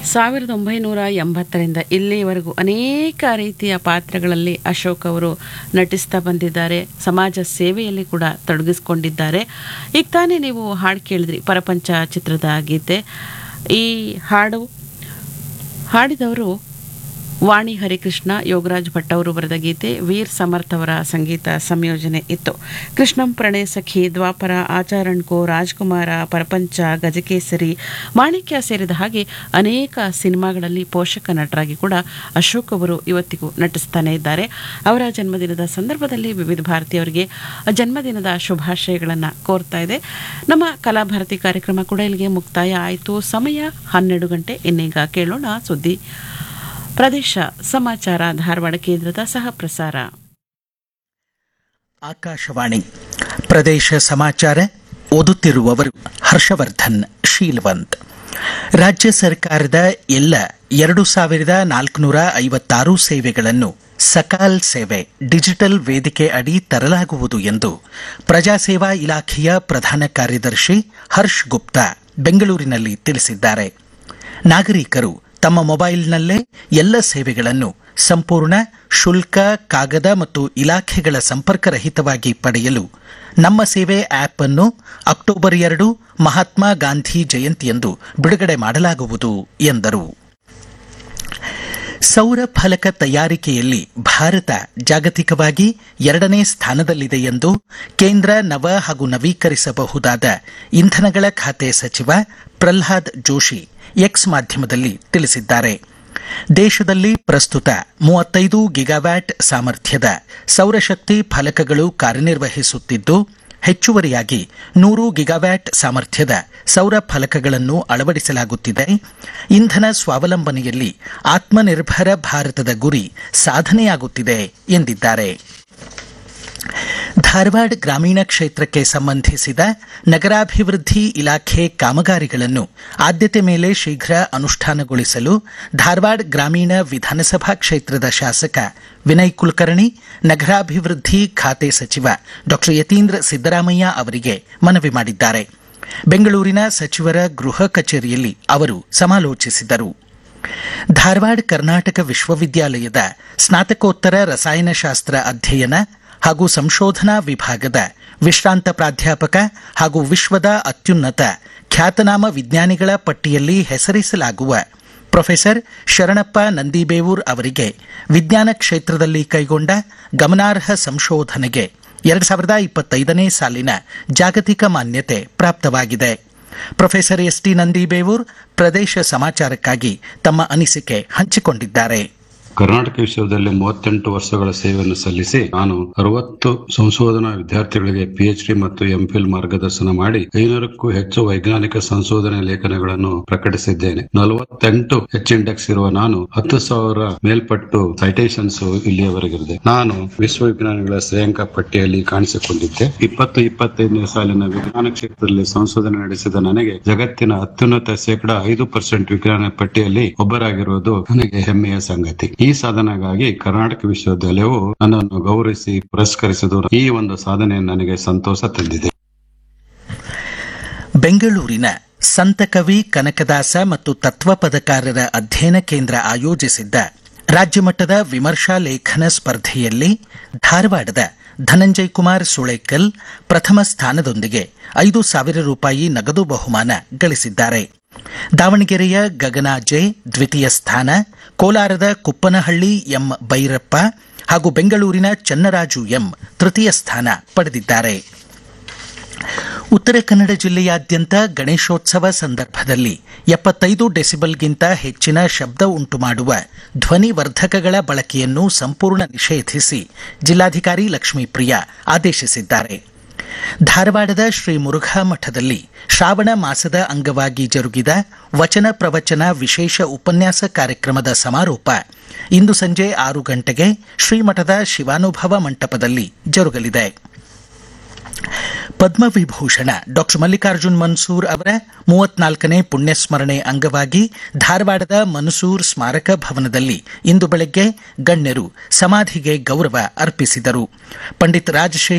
ಸಾವಿರದ ಒಂಬೈನೂರ ಎಂಬತ್ತರಿಂದ ಇಲ್ಲಿಯವರೆಗೂ ಅನೇಕ ರೀತಿಯ ಪಾತ್ರಗಳಲ್ಲಿ ಅಶೋಕ್ ಅವರು ನಟಿಸ್ತಾ ಬಂದಿದ್ದಾರೆ ಸಮಾಜ ಸೇವೆಯಲ್ಲಿ ಕೂಡ ತೊಡಗಿಸ್ಕೊಂಡಿದ್ದಾರೆ ಈಗ ತಾನೇ ನೀವು ಹಾಡು ಕೇಳಿದ್ರಿ ಪರಪಂಚ ಚಿತ್ರದ ಗೀತೆ ಈ ಹಾಡು ಹಾಡಿದವರು ವಾಣಿ ಹರಿಕೃಷ್ಣ ಯೋಗರಾಜ್ ಭಟ್ ಅವರು ಬರೆದ ಗೀತೆ ವೀರ್ ಸಮರ್ಥ್ ಅವರ ಸಂಗೀತ ಸಂಯೋಜನೆ ಇತ್ತು ಕೃಷ್ಣಂ ಪ್ರಣಯ ಸಖಿ ದ್ವಾಪರ ಆಚಾರಣ್ಕೋ ರಾಜ್ಕುಮಾರ ಪರಪಂಚ ಗಜಕೇಸರಿ ಮಾಣಿಕ್ಯ ಸೇರಿದ ಹಾಗೆ ಅನೇಕ ಸಿನಿಮಾಗಳಲ್ಲಿ ಪೋಷಕ ನಟರಾಗಿ ಕೂಡ ಅಶೋಕ್ ಅವರು ಇವತ್ತಿಗೂ ನಟಿಸ್ತಾನೆ ಇದ್ದಾರೆ ಅವರ ಜನ್ಮದಿನದ ಸಂದರ್ಭದಲ್ಲಿ ವಿವಿಧ ಭಾರತೀಯವರಿಗೆ ಜನ್ಮದಿನದ ಶುಭಾಶಯಗಳನ್ನು ಕೋರ್ತಾ ಇದೆ ನಮ್ಮ ಕಲಾಭಾರತಿ ಕಾರ್ಯಕ್ರಮ ಕೂಡ ಇಲ್ಲಿಗೆ ಮುಕ್ತಾಯ ಆಯಿತು ಸಮಯ ಹನ್ನೆರಡು ಗಂಟೆ ಇನ್ನೀಗ ಕೇಳೋಣ ಸುದ್ದಿ ಪ್ರದೇಶ ಸಮಾಚಾರ ಧಾರವಾಡ ಕೇಂದ್ರದ ಸಹ ಪ್ರಸಾರ ಆಕಾಶವಾಣಿ ಪ್ರದೇಶ ಸಮಾಚಾರ ಓದುತ್ತಿರುವವರು ಹರ್ಷವರ್ಧನ್ ಶೀಲವಂತ್ ರಾಜ್ಯ ಸರ್ಕಾರದ ಎಲ್ಲ ಎರಡು ಸಾವಿರದ ನಾಲ್ಕುನೂರ ಐವತ್ತಾರು ಸೇವೆಗಳನ್ನು ಸಕಾಲ್ ಸೇವೆ ಡಿಜಿಟಲ್ ವೇದಿಕೆ ಅಡಿ ತರಲಾಗುವುದು ಎಂದು ಪ್ರಜಾಸೇವಾ ಇಲಾಖೆಯ ಪ್ರಧಾನ ಕಾರ್ಯದರ್ಶಿ ಹರ್ಷ್ ಗುಪ್ತಾ ಬೆಂಗಳೂರಿನಲ್ಲಿ ತಿಳಿಸಿದ್ದಾರೆ ನಾಗರಿಕರು ತಮ್ಮ ಮೊಬೈಲ್ನಲ್ಲೇ ಎಲ್ಲ ಸೇವೆಗಳನ್ನು ಸಂಪೂರ್ಣ ಶುಲ್ಕ ಕಾಗದ ಮತ್ತು ಇಲಾಖೆಗಳ ಸಂಪರ್ಕರಹಿತವಾಗಿ ಪಡೆಯಲು ನಮ್ಮ ಸೇವೆ ಆಪ್ ಅನ್ನು ಅಕ್ಟೋಬರ್ ಎರಡು ಮಹಾತ್ಮ ಗಾಂಧಿ ಜಯಂತಿಯಂದು ಬಿಡುಗಡೆ ಮಾಡಲಾಗುವುದು ಎಂದರು ಸೌರ ಫಲಕ ತಯಾರಿಕೆಯಲ್ಲಿ ಭಾರತ ಜಾಗತಿಕವಾಗಿ ಎರಡನೇ ಸ್ಥಾನದಲ್ಲಿದೆ ಎಂದು ಕೇಂದ್ರ ನವ ಹಾಗೂ ನವೀಕರಿಸಬಹುದಾದ ಇಂಧನಗಳ ಖಾತೆ ಸಚಿವ ಪ್ರಲ್ಹಾದ್ ಜೋಶಿ ಎಕ್ಸ್ ಮಾಧ್ಯಮದಲ್ಲಿ ತಿಳಿಸಿದ್ದಾರೆ ದೇಶದಲ್ಲಿ ಪ್ರಸ್ತುತ ಮೂವತ್ತೈದು ಗಿಗಾವ್ಯಾಟ್ ಸಾಮರ್ಥ್ಯದ ಸೌರಶಕ್ತಿ ಫಲಕಗಳು ಕಾರ್ಯನಿರ್ವಹಿಸುತ್ತಿದ್ದು ಹೆಚ್ಚುವರಿಯಾಗಿ ನೂರು ಗಿಗಾವ್ಯಾಟ್ ಸಾಮರ್ಥ್ಯದ ಸೌರ ಫಲಕಗಳನ್ನು ಅಳವಡಿಸಲಾಗುತ್ತಿದೆ ಇಂಧನ ಸ್ವಾವಲಂಬನೆಯಲ್ಲಿ ಆತ್ಮನಿರ್ಭರ ಭಾರತದ ಗುರಿ ಸಾಧನೆಯಾಗುತ್ತಿದೆ ಎಂದಿದ್ದಾರೆ ಧಾರವಾಡ ಗ್ರಾಮೀಣ ಕ್ಷೇತ್ರಕ್ಕೆ ಸಂಬಂಧಿಸಿದ ನಗರಾಭಿವೃದ್ಧಿ ಇಲಾಖೆ ಕಾಮಗಾರಿಗಳನ್ನು ಆದ್ಯತೆ ಮೇಲೆ ಶೀಘ್ರ ಅನುಷ್ಠಾನಗೊಳಿಸಲು ಧಾರವಾಡ ಗ್ರಾಮೀಣ ವಿಧಾನಸಭಾ ಕ್ಷೇತ್ರದ ಶಾಸಕ ವಿನಯ್ ಕುಲಕರ್ಣಿ ನಗರಾಭಿವೃದ್ಧಿ ಖಾತೆ ಸಚಿವ ಡಾ ಯತೀಂದ್ರ ಸಿದ್ದರಾಮಯ್ಯ ಅವರಿಗೆ ಮನವಿ ಮಾಡಿದ್ದಾರೆ ಬೆಂಗಳೂರಿನ ಸಚಿವರ ಗೃಹ ಕಚೇರಿಯಲ್ಲಿ ಅವರು ಸಮಾಲೋಚಿಸಿದರು ಧಾರವಾಡ ಕರ್ನಾಟಕ ವಿಶ್ವವಿದ್ಯಾಲಯದ ಸ್ನಾತಕೋತ್ತರ ರಸಾಯನಶಾಸ್ತ್ರ ಅಧ್ಯಯನ ಹಾಗೂ ಸಂಶೋಧನಾ ವಿಭಾಗದ ವಿಶ್ರಾಂತ ಪ್ರಾಧ್ಯಾಪಕ ಹಾಗೂ ವಿಶ್ವದ ಅತ್ಯುನ್ನತ ಖ್ಯಾತನಾಮ ವಿಜ್ಞಾನಿಗಳ ಪಟ್ಟಿಯಲ್ಲಿ ಹೆಸರಿಸಲಾಗುವ ಪ್ರೊಫೆಸರ್ ಶರಣಪ್ಪ ನಂದಿಬೇವೂರ್ ಅವರಿಗೆ ವಿಜ್ಞಾನ ಕ್ಷೇತ್ರದಲ್ಲಿ ಕೈಗೊಂಡ ಗಮನಾರ್ಹ ಸಂಶೋಧನೆಗೆ ಎರಡು ಸಾವಿರದ ಇಪ್ಪತ್ತೈದನೇ ಸಾಲಿನ ಜಾಗತಿಕ ಮಾನ್ಯತೆ ಪ್ರಾಪ್ತವಾಗಿದೆ ಪ್ರೊಫೆಸರ್ ಎಸ್ ಟಿ ನಂದಿಬೇವೂರ್ ಪ್ರದೇಶ ಸಮಾಚಾರಕ್ಕಾಗಿ ತಮ್ಮ ಅನಿಸಿಕೆ ಹಂಚಿಕೊಂಡಿದ್ದಾರೆ ಕರ್ನಾಟಕ ವಿಶ್ವವಿದ್ಯಾಲಯ ಮೂವತ್ತೆಂಟು ವರ್ಷಗಳ ಸೇವೆಯನ್ನು ಸಲ್ಲಿಸಿ ನಾನು ಅರವತ್ತು ಸಂಶೋಧನಾ ವಿದ್ಯಾರ್ಥಿಗಳಿಗೆ ಪಿಎಚ್ಡಿ ಮತ್ತು ಎಂಫಿಲ್ ಮಾರ್ಗದರ್ಶನ ಮಾಡಿ ಐನೂರಕ್ಕೂ ಹೆಚ್ಚು ವೈಜ್ಞಾನಿಕ ಸಂಶೋಧನೆ ಲೇಖನಗಳನ್ನು ಪ್ರಕಟಿಸಿದ್ದೇನೆ ನಲವತ್ತೆಂಟು ಹೆಚ್ ಇಂಡೆಕ್ಸ್ ಇರುವ ನಾನು ಹತ್ತು ಸಾವಿರ ಮೇಲ್ಪಟ್ಟು ಸೈಟೇಷನ್ಸ್ ಇಲ್ಲಿಯವರೆಗಿದೆ ನಾನು ವಿಶ್ವವಿಜ್ಞಾನಿಗಳ ಶ್ರೇಯಾಂಕ ಪಟ್ಟಿಯಲ್ಲಿ ಕಾಣಿಸಿಕೊಂಡಿದ್ದೆ ಇಪ್ಪತ್ತು ಇಪ್ಪತ್ತೈದನೇ ಸಾಲಿನ ವಿಜ್ಞಾನ ಕ್ಷೇತ್ರದಲ್ಲಿ ಸಂಶೋಧನೆ ನಡೆಸಿದ ನನಗೆ ಜಗತ್ತಿನ ಅತ್ಯುನ್ನತ ಶೇಕಡ ಐದು ಪರ್ಸೆಂಟ್ ವಿಜ್ಞಾನ ಪಟ್ಟಿಯಲ್ಲಿ ಒಬ್ಬರಾಗಿರುವುದು ನನಗೆ ಹೆಮ್ಮೆಯ ಸಂಗತಿ ಈ ಸಾಧನೆಗಾಗಿ ಕರ್ನಾಟಕ ವಿಶ್ವವಿದ್ಯಾಲಯವು ನನ್ನನ್ನು ಗೌರವಿಸಿ ಪುರಸ್ಕರಿಸಿದ್ದು ಈ ಒಂದು ಸಾಧನೆ ನನಗೆ ಸಂತೋಷ ತಂದಿದೆ ಬೆಂಗಳೂರಿನ ಸಂತಕವಿ ಕನಕದಾಸ ಮತ್ತು ತತ್ವಪದಕಾರರ ಅಧ್ಯಯನ ಕೇಂದ್ರ ಆಯೋಜಿಸಿದ್ದ ರಾಜ್ಯಮಟ್ಟದ ವಿಮರ್ಶಾ ಲೇಖನ ಸ್ಪರ್ಧೆಯಲ್ಲಿ ಧಾರವಾಡದ ಧನಂಜಯ್ ಕುಮಾರ್ ಸುಳೇಕಲ್ ಪ್ರಥಮ ಸ್ಥಾನದೊಂದಿಗೆ ಐದು ಸಾವಿರ ರೂಪಾಯಿ ನಗದು ಬಹುಮಾನ ಗಳಿಸಿದ್ದಾರೆ ದಾವಣಗೆರೆಯ ಗಗನ ಜೆ ದ್ವಿತೀಯ ಸ್ಥಾನ ಕೋಲಾರದ ಕುಪ್ಪನಹಳ್ಳಿ ಎಂ ಬೈರಪ್ಪ ಹಾಗೂ ಬೆಂಗಳೂರಿನ ಚನ್ನರಾಜು ಎಂ ತೃತೀಯ ಸ್ಥಾನ ಪಡೆದಿದ್ದಾರೆ ಉತ್ತರ ಕನ್ನಡ ಜಿಲ್ಲೆಯಾದ್ಯಂತ ಗಣೇಶೋತ್ಸವ ಸಂದರ್ಭದಲ್ಲಿ ಎಪ್ಪತ್ತೈದು ಡೆಸಿಬಲ್ಗಿಂತ ಹೆಚ್ಚಿನ ಶಬ್ದ ಉಂಟು ಮಾಡುವ ಧ್ವನಿ ವರ್ಧಕಗಳ ಬಳಕೆಯನ್ನು ಸಂಪೂರ್ಣ ನಿಷೇಧಿಸಿ ಜಿಲ್ಲಾಧಿಕಾರಿ ಲಕ್ಷ್ಮೀಪ್ರಿಯಾ ಆದೇಶಿಸಿದ್ದಾರೆ ಧಾರವಾಡದ ಶ್ರೀ ಮುರುಘಾ ಮಠದಲ್ಲಿ ಶ್ರಾವಣ ಮಾಸದ ಅಂಗವಾಗಿ ಜರುಗಿದ ವಚನ ಪ್ರವಚನ ವಿಶೇಷ ಉಪನ್ಯಾಸ ಕಾರ್ಯಕ್ರಮದ ಸಮಾರೋಪ ಇಂದು ಸಂಜೆ ಆರು ಗಂಟೆಗೆ ಶ್ರೀಮಠದ ಶಿವಾನುಭವ ಮಂಟಪದಲ್ಲಿ ಜರುಗಲಿದೆ ಪದ್ಮವಿಭೂಷಣ ಡಾಕ್ಟರ್ ಮಲ್ಲಿಕಾರ್ಜುನ್ ಮನ್ಸೂರ್ ಅವರ ಮೂವತ್ನಾಲ್ಕನೇ ಪುಣ್ಯಸ್ಮರಣೆ ಅಂಗವಾಗಿ ಧಾರವಾಡದ ಮನ್ಸೂರ್ ಸ್ಮಾರಕ ಭವನದಲ್ಲಿ ಇಂದು ಬೆಳಗ್ಗೆ ಗಣ್ಯರು ಸಮಾಧಿಗೆ ಗೌರವ ಅರ್ಪಿಸಿದರು ಪಂಡಿತ್ ರಾಜಶೇಖರ್